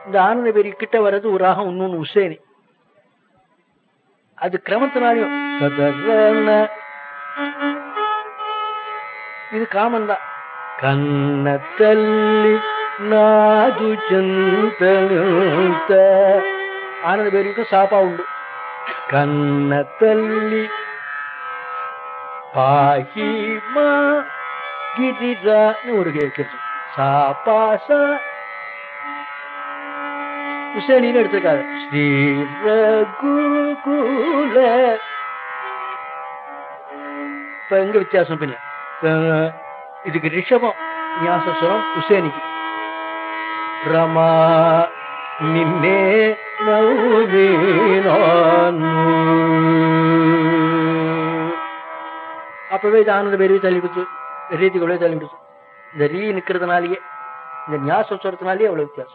இந்த ஆனந்த பேரி கிட்ட வர்றது ஒரு ராகம் இன்னொன்னு உசேனி அது கிரமத்தினாலையும் ததரண. இது காமன் தான் கண்ண தள்ளி நாது ಚಂತನುತ ஆனந்த பேருக்கும் சாப்பா உண்டு கண்ண தள்ளி பாகிமா கிரிரான்னு ஒரு கேட்கிறது சாப்பாசா உசேனின்னு எடுத்துக்காது ஸ்ரீ ரகுகுல இப்ப எங்க வித்தியாசம் பின்ன அஹ் இதுக்கு ரிஷபம் ஞாசஸ்வரம் உசேனிக்கு ரமா ನಿನ್ನೆ அப்பவே இது ஆனந்த பேரவி தள்ளிடுச்சு ரீதிக்குள்ளே தள்ளிடுச்சு இந்த ரீ நிக்கிறதுனாலயே இந்த ஞாசஸ்வரத்தினாலேயே அவ்வளவு வித்தியாசம்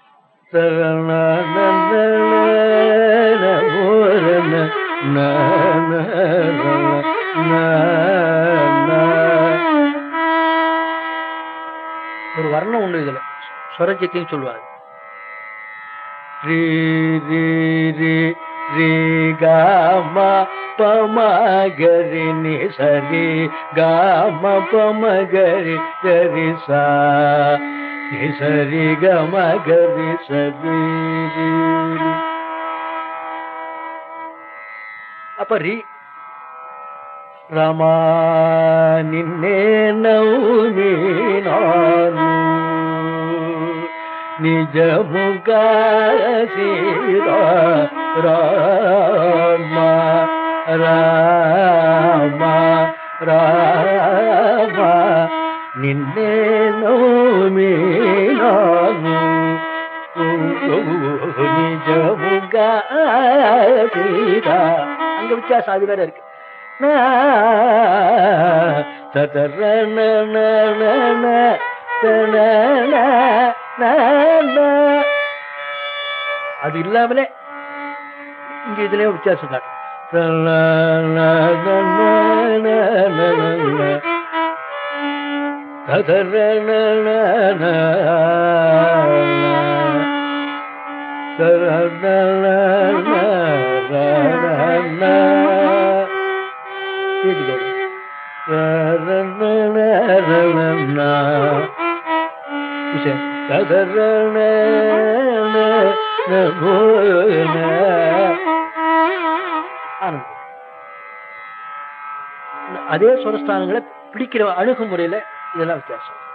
ஒரு வர்ணம் உண்டு இதுல ஸ்வரஜத்தையும் சொல்லுவாங்க ரீ ரீ ரீ ரீ காம பமகரி நி சரி காம பமகரி கரி சா நி சரி கம கரி சரி ரீ. அப்ப ரீ ರಮಾ ನಿನ್ನೆ ನೌಮಿ ನಾನು ನಿಜ ಮುಗ ರಾಮ ರಾಮ ರಾಮ ನಿನ್ನೆ ನೌಮಿ ನಾನು ನಿಜ ಮುಗ அங்க வித்தியாசம் அது வேற இருக்கு அது இல்லாமலே இங்க இதுலயும் வித்தியாசம் காட்டும் அதே சுரஸ்தானங்களை பிடிக்கிற அணுகுமுறையில இதெல்லாம் வித்தியாசம்